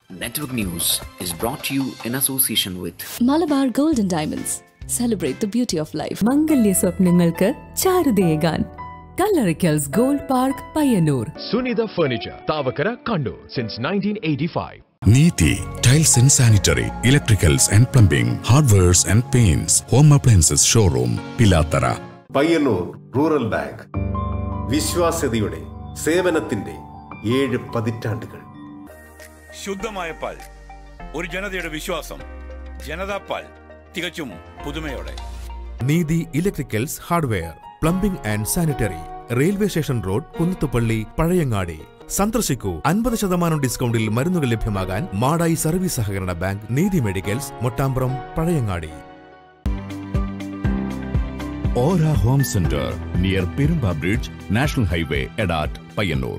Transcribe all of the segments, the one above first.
Network News is brought to you in association with Malabar golden diamonds celebrate the beauty of life മംഗല്യ സ്വപ്നങ്ങൾക്ക് ചാരുതയേകാൻ Kallarikkals gold park Payyanur Sunitha Furniture, Tavakara, Kandur, since 1985. Neethi tiles and sanitary electricals and plumbing hardwares and paints home appliances showroom Pilathara Payyanur rural bank വിശ്വാസ്യതയുടെ സേവനത്തിന്റെ ഏഴ് പതിറ്റാണ്ടുകൾ ശുദ്ധമായ പാൽ ഒരു ജനതയുടെ വിശ്വാസം ജനതാ പാൽ തികച്ചും പുതുമയോടെ Neethi electricals hardware plumbing and sanitary railway station road Kunnathupally Pazhayangadi സന്ദർശിക്കൂ അൻപത് ശതമാനം ഡിസ്കൗണ്ടിൽ മരുന്നുകൾ ലഭ്യമാകാൻ മാടായി സർവീസ് സഹകരണ bank Neethi medicals Mottambram Pazhayangadi Ora home centre near Perumba bridge national highway Edat Payyanur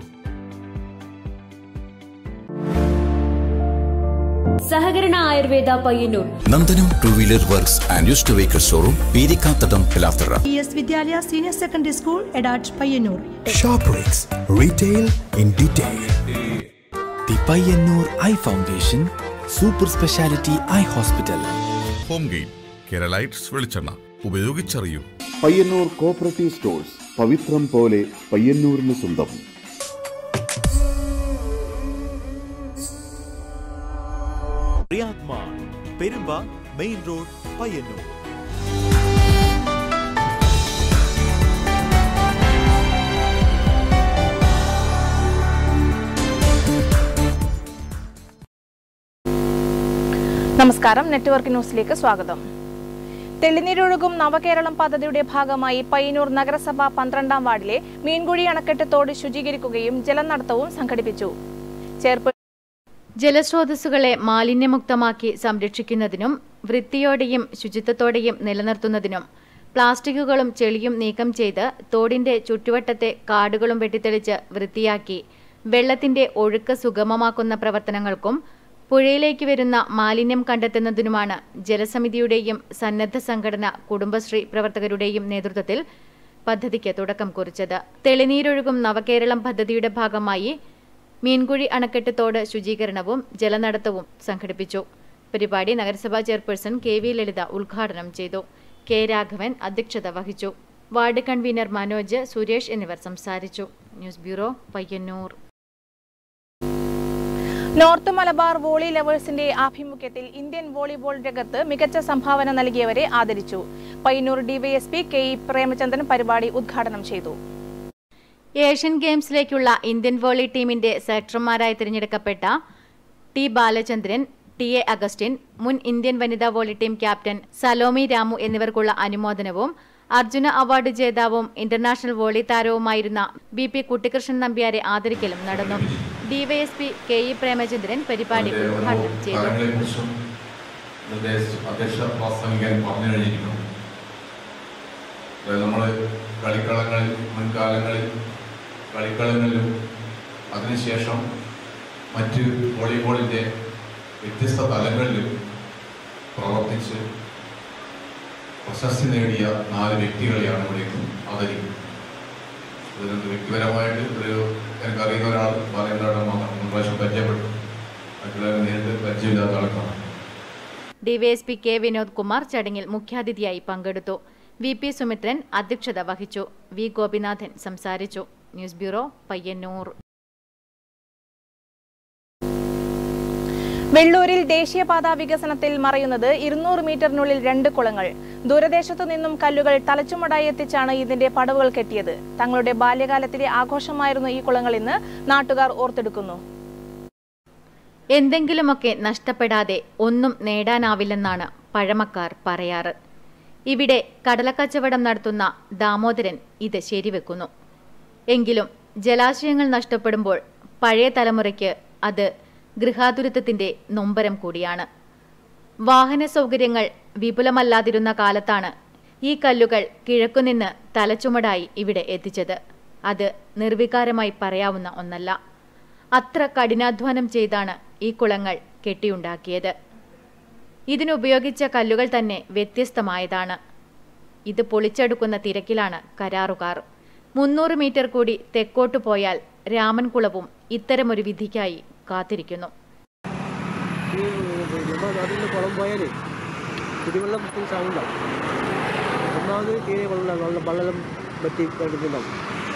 സഹകരണ Ayurveda Payyanur Nandanam two wheeler works and used vehicle showroom Peerikkathadam Pilathara P S Vidyalaya senior secondary school Edat Payyanur Shoprix Retail in Detail. The Payanur Eye Foundation Super Speciality Eye Hospital. Home game Keralites വെളിച്ചെണ്ണ ഉപയോഗിച്ചറിയൂ Payyanur cooperative stores Pavithram പോലെ പയ്യന്നൂരിന് സ്വന്തം Riyadh mall Perumba main road Payyanur നമസ്കാരം network ന്യൂസിലേക്ക് സ്വാഗതം തെളിനീരൊഴുകും നവകേരളം പദ്ധതിയുടെ ഭാഗമായി പയ്യന്നൂർ നഗരസഭ പന്ത്രണ്ടാം വാർഡിലെ മീൻകുഴി അണക്കെട്ട് തോട് ശുചീകരിക്കുകയും ജലനടത്തവും സംഘടിപ്പിച്ചു ചേർപ്പ് ജലസ്രോതസ്സുകളെ മാലിന്യമുക്തമാക്കി സംരക്ഷിക്കുന്നതിനും വൃത്തിയോടെയും ശുചിത്വത്തോടെയും നിലനിർത്തുന്നതിനും പ്ലാസ്റ്റിക്കുകളും ചെളിയും നീക്കം ചെയ്ത് തോടിന്റെ ചുറ്റുവട്ടത്തെ കാടുകളും വെട്ടിത്തെളിച്ച് വൃത്തിയാക്കി വെള്ളത്തിന്റെ ഒഴുക്ക് സുഗമമാക്കുന്ന പ്രവർത്തനങ്ങൾക്കും പുഴയിലേക്ക് വരുന്ന മാലിന്യം കണ്ടെത്തുന്നതിനുമാണ് ജലസമിതിയുടെയും സന്നദ്ധ സംഘടന കുടുംബശ്രീ പ്രവർത്തകരുടെയും നേതൃത്വത്തിൽ പദ്ധതിക്ക് തുടക്കം കുറിച്ചത് തെളിനീരൊഴുകും നവകേരളം പദ്ധതിയുടെ ഭാഗമായി മീൻകുഴി അണക്കെട്ട് തോട് ശുചീകരണവും ജലനടത്തവും സംഘടിപ്പിച്ചു പരിപാടി നഗരസഭാ ചെയർപേഴ്സൺ കെ വി ലളിത ഉദ്ഘാടനം ചെയ്തു കെ രാഘവൻ അധ്യക്ഷത വഹിച്ചു വാർഡ് കൺവീനർ മനോജ് സുരേഷ് എന്നിവർ സംസാരിച്ചു news bureau Payyanur north Malabar volley ലവേഴ്സിന്റെ ആഭിമുഖ്യത്തിൽ ഇന്ത്യൻ വോളിബോൾ രംഗത്ത് മികച്ച സംഭാവന നൽകിയവരെ ആദരിച്ചു Payyanur DYSP K E Premachandran പരിപാടി ഉദ്ഘാടനം ചെയ്തു ഏഷ്യൻ ഗെയിംസിലേക്കുള്ള ഇന്ത്യൻ വോളി ടീമിന്റെ സെലക്ടർമാരായി തിരഞ്ഞെടുക്കപ്പെട്ട T Balachandran T A Augustine മുൻ ഇന്ത്യൻ വനിതാ volley team captain Salomi Ramu എന്നിവർക്കുള്ള അനുമോദനവും അർജുന അവാർഡ് ജേതാവും ഇന്റർനാഷണൽ വോളി താരവുമായിരുന്ന ബി പി കുട്ടിക്കൃഷ്ണൻ നമ്പ്യാരെ ആദരിക്കലും നടന്നു ഡിവൈഎസ്പി കെ ഇ പ്രേമചന്ദ്രൻ പരിപാടി ഉദ്ഘാടനം ചെയ്തു താരങ്ങളെക്കുറിച്ചും അധ്യക്ഷ പ്രാസംഗികൻ പറഞ്ഞു കഴിഞ്ഞിരിക്കുന്നു അതായത് നമ്മൾ കളിക്കളങ്ങളിൽ മുൻകാലങ്ങളിൽ കളിക്കളങ്ങളിലും അതിനുശേഷം മറ്റ് വോളിബോളിൻ്റെ വ്യത്യസ്ത തലങ്ങളിലും പ്രവർത്തിച്ച് പ്രശസ്തി നേടിയ നാല് വ്യക്തികളെയാണ് ഇവിടെ ആദരിക്കുന്നത് അതിനകത്ത് വ്യക്തിപരമായിട്ട് ഒരു എനിക്കറിയുന്ന ഒരാൾ ബാലേന്ദ്രയുടെ മാത്രം മൂന്ന് പ്രാവശ്യം പരിചയപ്പെട്ടു മറ്റുള്ളവരെ നേരിട്ട് പരിചയമില്ലാത്ത ആൾക്കാണ് ഡിവൈഎസ്പി കെ വിനോദ് കുമാർ ചടങ്ങിൽ മുഖ്യാതിഥിയായി പങ്കെടുത്തു വി പി സുമിത്രൻ അധ്യക്ഷത വഹിച്ചു വി ഗോപിനാഥൻ സംസാരിച്ചു ന്യൂസ് ബ്യൂറോ പയ്യന്നൂർ വെള്ളൂരിൽ ദേശീയപാത വികസനത്തിൽ മറയുന്നത് ഇരുന്നൂറ് മീറ്ററിനുള്ളിൽ രണ്ട് കുളങ്ങൾ ദൂരദേശത്തു നിന്നും കല്ലുകൾ തലച്ചുമടായി എത്തിച്ചാണ് ഇതിന്റെ പടവുകൾ കെട്ടിയത് തങ്ങളുടെ ബാല്യകാലത്തിലെ ആഘോഷമായിരുന്നു ഈ കുളങ്ങൾ ഇന്ന് നാട്ടുകാർ ഓർത്തെടുക്കുന്നു എന്തെങ്കിലുമൊക്കെ നഷ്ടപ്പെടാതെ ഒന്നും നേടാനാവില്ലെന്നാണ് പഴമക്കാർ പറയാറ് ഇവിടെ കടലക്കച്ചവടം നടത്തുന്ന ദാമോദരൻ ഇത് ശരിവെക്കുന്നു എങ്കിലും ജലാശയങ്ങൾ നഷ്ടപ്പെടുമ്പോൾ പഴയ തലമുറയ്ക്ക് അത് ഗൃഹാതുരത്വത്തിന്റെ നൊമ്പരം കൂടിയാണ് വാഹന സൗകര്യങ്ങൾ വിപുലമല്ലാതിരുന്ന കാലത്താണ് ഈ കല്ലുകൾ കിഴക്കുനിന്ന് തലച്ചുമടായി ഇവിടെ എത്തിച്ചത് അത് നിർവികാരമായി പറയാവുന്ന ഒന്നല്ല അത്ര കഠിനാധ്വാനം ചെയ്താണ് ഈ കുളങ്ങൾ കെട്ടിയുണ്ടാക്കിയത് ഇതിനുപയോഗിച്ച കല്ലുകൾ തന്നെ വ്യത്യസ്തമായതാണ് ഇത് പൊളിച്ചെടുക്കുന്ന തിരക്കിലാണ് കരാറുകാർ മുന്നൂറ് മീറ്റർ കൂടി തെക്കോട്ടു പോയാൽ രാമൻകുളവും ഇത്തരമൊരു വിധിക്കായി കാത്തിരിക്കുന്നു നമ്മുടെ നാട്ടിൽ കുളം പോയാൽ കുടിവെള്ളം ക്ഷാമുണ്ടാവും ഒന്നാമത് തീരെ വെള്ളം വെള്ളം വെള്ളം പറ്റി കിടക്കുന്നുണ്ടാവും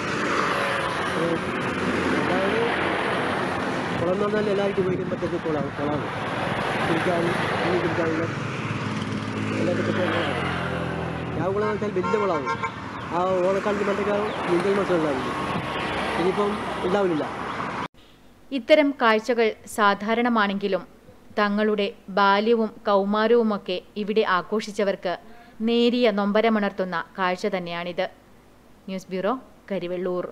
അതായത് കുളം എന്ന് പറഞ്ഞാൽ എല്ലാവർക്കും ഉപയോഗിക്കാൻ പറ്റുന്ന കുളമാണ് കുളമാണ് കുടിക്കാനും മീൻ കുടിക്കാനുള്ള എല്ലാവർക്കും പറ്റുന്ന കുളമാണ് രാവുകുളം എന്ന് വെച്ചാൽ വലിയ കുളമാണ് ആ ഓണക്കാലത്ത് മറ്റേക്കാളും നീന്തൽ മത്സരം ഉണ്ടാവില്ല ഇനിയിപ്പം ഉണ്ടാവില്ല ഇത്തരം കാഴ്ചകൾ സാധാരണമാണെങ്കിലും തങ്ങളുടെ ബാല്യവും കൗമാരവുമൊക്കെ ഇവിടെ ആഘോഷിച്ചവർക്ക് നേരിയ നൊമ്പരമുണർത്തുന്ന കാഴ്ച തന്നെയാണിത് ന്യൂസ് ബ്യൂറോ കരിവെള്ളൂർ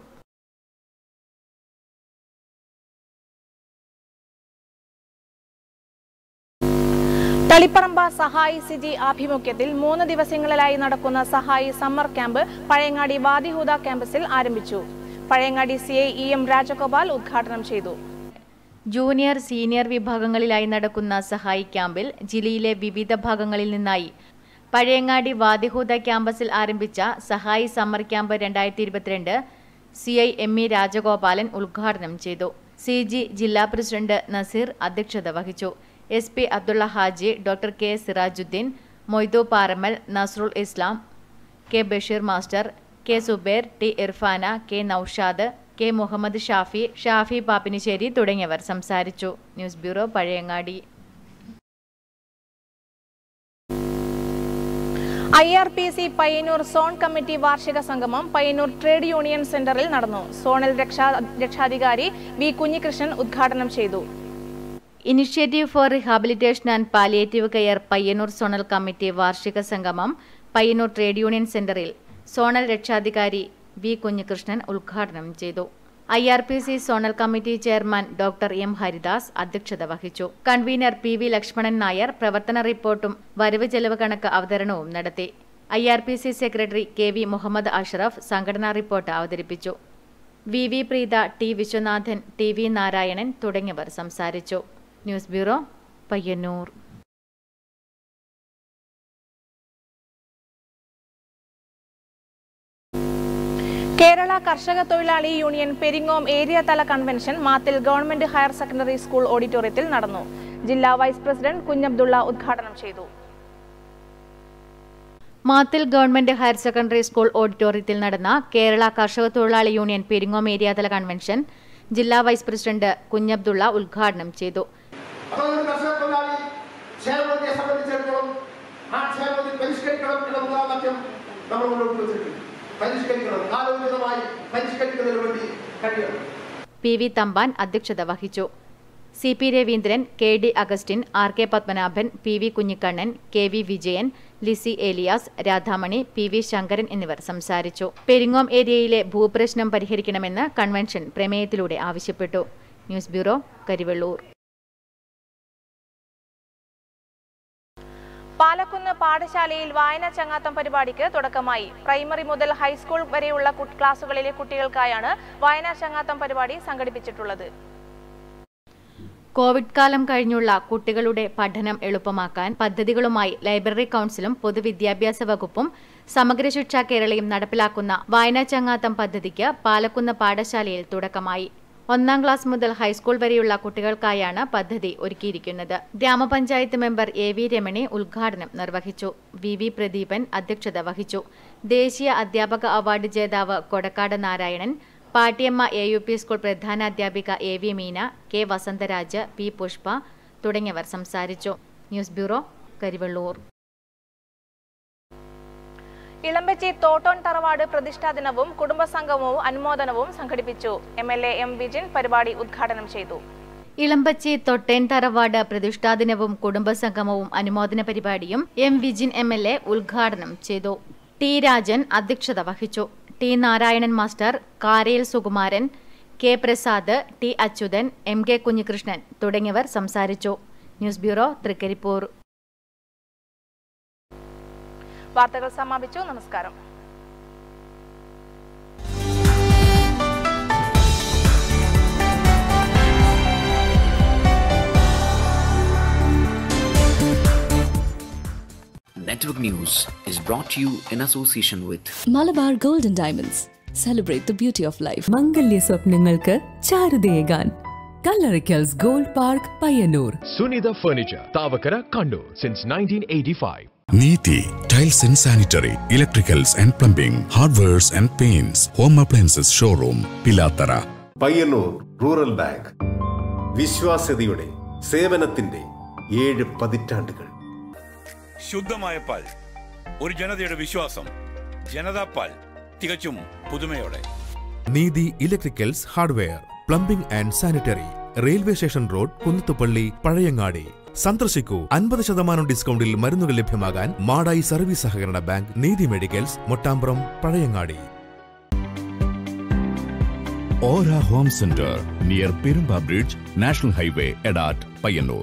തളിപ്പറമ്പ സഹായി സിജി ആഭിമുഖ്യത്തിൽ മൂന്ന് ദിവസങ്ങളിലായി നടക്കുന്ന സഹായി സമ്മർ ക്യാമ്പ് പഴയങ്ങാടി വാദിഹൂദ ക്യാമ്പസിൽ ആരംഭിച്ചു Pazhayangadi C I E M Rajagopal ഉദ്ഘാടനം ചെയ്തു ജൂനിയർ സീനിയർ വിഭാഗങ്ങളിലായി നടക്കുന്ന സഹായി ക്യാമ്പിൽ ജില്ലയിലെ വിവിധ ഭാഗങ്ങളിൽ നിന്നായി പഴയങ്ങാടി വാദിഹൂദ ക്യാമ്പസിൽ ആരംഭിച്ച സഹായി സമ്മർ ക്യാമ്പ് രണ്ടായിരത്തി ഇരുപത്തിരണ്ട് C I M E Rajagopalan ഉദ്ഘാടനം ചെയ്തു സി ജി ജില്ലാ പ്രസിഡന്റ് നസീർ അധ്യക്ഷത വഹിച്ചു S P Abdulla Haji doctor K Sirajuddin Moidu Paramal Nasrul Islam K Basheer master K Zubair T Irfana K Noushad K Muhammad Shafi Shafi Pappinissery തുടങ്ങിയവർ സംസാരിച്ചു news bureau Pazhayangadi I R P C Payyanur zone committee വാർഷിക സംഗമം പയ്യന്നൂർ ട്രേഡ് യൂണിയൻ സെന്ററിൽ നടന്നു സോണൽ രക്ഷാ രക്ഷാധികാരി വി കുഞ്ഞികൃഷ്ണൻ ഉദ്ഘാടനം ചെയ്തു initiative for rehabilitation and palliative care Payyanur zonal committee വാർഷിക സംഗമം പയ്യന്നൂർ ട്രേഡ് യൂണിയൻ സെന്ററിൽ സോണൽ രക്ഷാധികാരി വി കുഞ്ഞികൃഷ്ണൻ ഉദ്ഘാടനം ചെയ്തു I R P C zonal committee chairman doctor M Haridas അധ്യക്ഷത വഹിച്ചു convener P V Lakshmanan Nair പ്രവർത്തന റിപ്പോർട്ടും വരവ് ചെലവ് കണക്ക് അവതരണവും നടത്തി I R P C secretary K V Muhammad Ashraf സംഘടനാ റിപ്പോർട്ട് അവതരിപ്പിച്ചു V V Preetha T Viswanathan T V Narayanan തുടങ്ങിയവർ സംസാരിച്ചു ന്യൂസ് ബ്യൂറോ പയ്യന്നൂർ കേരള കർഷക തൊഴിലാളി യൂണിയൻ പെരിങ്ങോം ഏരിയ തല convention Mathil government higher secondary school ഓഡിറ്റോറിയത്തിൽ നടന്നു ജില്ലാ വൈസ് പ്രസിഡന്റ് കുഞ്ഞബ്ദുള്ള ഉദ്ഘാടനം ചെയ്തു Mathil government higher secondary school ഓഡിറ്റോറിയത്തിൽ നടന്ന കേരള കർഷക തൊഴിലാളി യൂണിയൻ പെരിങ്ങോം ഏരിയാതല കൺവെൻഷൻ ജില്ലാ വൈസ് പ്രസിഡന്റ് കുഞ്ഞബ്ദുള്ള ഉദ്ഘാടനം ചെയ്തു അതൊരു കർഷക തൊഴിലാളി ക്ഷേമത്തെ സംബന്ധിച്ചിടത്തോളം ആ ക്ഷേമത്തിൽ പരിഷ്കരിക്കണം എന്ന മുദ്രാവാക്യം നമ്മൾ മുന്നോട്ട് വെച്ചിട്ടുണ്ട് പരിഷ്കരിക്കണം കാലോചിതമായി പരിഷ്കരിക്കുന്നതിന് വേണ്ടി കഴിയണം പി വി തമ്പാൻ അധ്യക്ഷത വഹിച്ചു C P Raveendran K D Augustine R K Padmanabhan P V Kunhikkannan K V Vijayan Lissy Elias Radhamani P V Sankaran എന്നിവർ സംസാരിച്ചു പെരിങ്ങോം ഏരിയയിലെ ഭൂപ്രശ്നം പരിഹരിക്കണമെന്ന് കൺവെൻഷൻ പ്രമേയത്തിലൂടെ ആവശ്യപ്പെട്ടു ന്യൂസ് ബ്യൂറോ കരിവെള്ളൂർ പാലക്കുന്ന് പാഠശാലയിൽ വായനാ ചങ്ങാത്തം പരിപാടിക്ക് തുടക്കമായി പ്രൈമറി മുതൽ ഹൈസ്കൂൾ വരെയുള്ള കു- ക്ലാസുകളിലെ കുട്ടികൾക്കായാണ് വായനാ ചങ്ങാത്തം പരിപാടി സംഘടിപ്പിച്ചിട്ടുള്ളത് കോവിഡ് കാലം കഴിഞ്ഞുള്ള കുട്ടികളുടെ പഠനം എളുപ്പമാക്കാൻ പദ്ധതികളുമായി ലൈബ്രറി കൗൺസിലും പൊതുവിദ്യാഭ്യാസ വകുപ്പും സമഗ്ര ശിക്ഷ കേരളയും നടപ്പിലാക്കുന്ന വായനാ ചങ്ങാത്തം പദ്ധതിക്ക് പാലക്കുന്ന് പാഠശാലയിൽ തുടക്കമായി ഒന്നാം ക്ലാസ് മുതൽ ഹൈസ്കൂൾ വരെയുള്ള കുട്ടികൾക്കായാണ് പദ്ധതി ഒരുക്കിയിരിക്കുന്നത് ഗ്രാമപഞ്ചായത്ത് മെമ്പർ എ വി രമണി ഉദ്ഘാടനം നിർവഹിച്ചു വി വി പ്രദീപൻ അധ്യക്ഷത വഹിച്ചു ദേശീയ അധ്യാപക അവാർഡ് ജേതാവ് Kodakkad Narayanan Pattiyamma A U P school പ്രധാനാധ്യാപിക A V Meena K Vasantharaj P Pushpa തുടങ്ങിയവർ സംസാരിച്ചു ന്യൂസ് ബ്യൂറോ കരിവെള്ളൂർ ഇളമ്പച്ചി തോട്ടോൺ തറവാട് പ്രതിഷ്ഠാ ദിനവും കുടുംബസംഗമവും അനുമോദനവും സംഘടിപ്പിച്ചു M L A M Vijin പരിപാടി ഉദ്ഘാടനം ചെയ്തു ഇളമ്പച്ചി തൊട്ടേൻ തറവാട് പ്രതിഷ്ഠാദിനവും കുടുംബസംഗമവും അനുമോദന പരിപാടിയും M Vijin M L A ഉദ്ഘാടനം ചെയ്തു ടി രാജൻ അധ്യക്ഷത വഹിച്ചു T Narayanan master Karayil Sukumaran K Prasad T Achuthan M K Kunhikrishnan തുടങ്ങിയവർ സംസാരിച്ചു ന്യൂസ് ബ്യൂറോ തൃക്കരിപ്പൂർ വാർത്തകൾ സമാപിച്ചു നമസ്കാരം Network News is brought to you in association with Malabar golden diamonds celebrate the beauty of life മംഗല്യ സ്വപ്നങ്ങൾക്ക് ചാരുതയേകാൻ Kallarikkals gold park Payyanur Sunitha Furniture, Tavakara, Kannur since 1985. Neethi tiles and sanitary electricals and plumbing hardwares and paints home appliances showroom Pilathara Payyanur rural bank വിശ്വാസ്യതയുടെ സേവനത്തിന്റെ ഏഴ് പതിറ്റാണ്ടുകൾ ശുദ്ധമായ പാൽ ഒരു ജനതയുടെ വിശ്വാസം ജനതാ പാൽ തികച്ചും പുതുമയോടെ Neethi electricals hardware plumbing and sanitary railway station road Kunnathupally Pazhayangadi സന്ദർശിക്കൂ അൻപത് ശതമാനം ഡിസ്കൗണ്ടിൽ മരുന്നുകൾ ലഭ്യമാകാൻ മാടായി സർവീസ് സഹകരണ bank Neethi medicals Mottambram Pazhayangadi Ora home centre near Perumba bridge national highway Edat Payyanur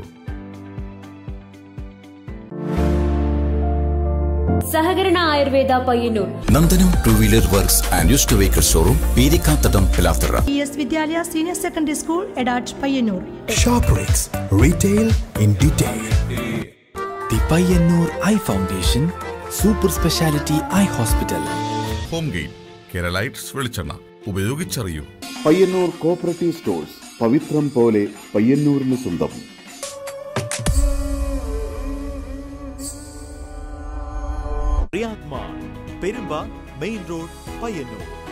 സഹകരണ Ayurveda Payyanur Nandanam two wheeler works and used vehicle showroom Peerikkathadam Pilathara E S Vidyalaya senior secondary school Edat Payyanur Shoprix, retail in detail. The Payanur Eye Foundation, Super Speciality Eye Hospital. Home gain Keralites വെളിച്ചെണ്ണ ഉപയോഗിച്ചറിയൂ Payyanur cooperative stores Pavithram പോലെ പയ്യന്നൂരിന് സ്വന്തം Riyadh mall Perumba main road Payyanur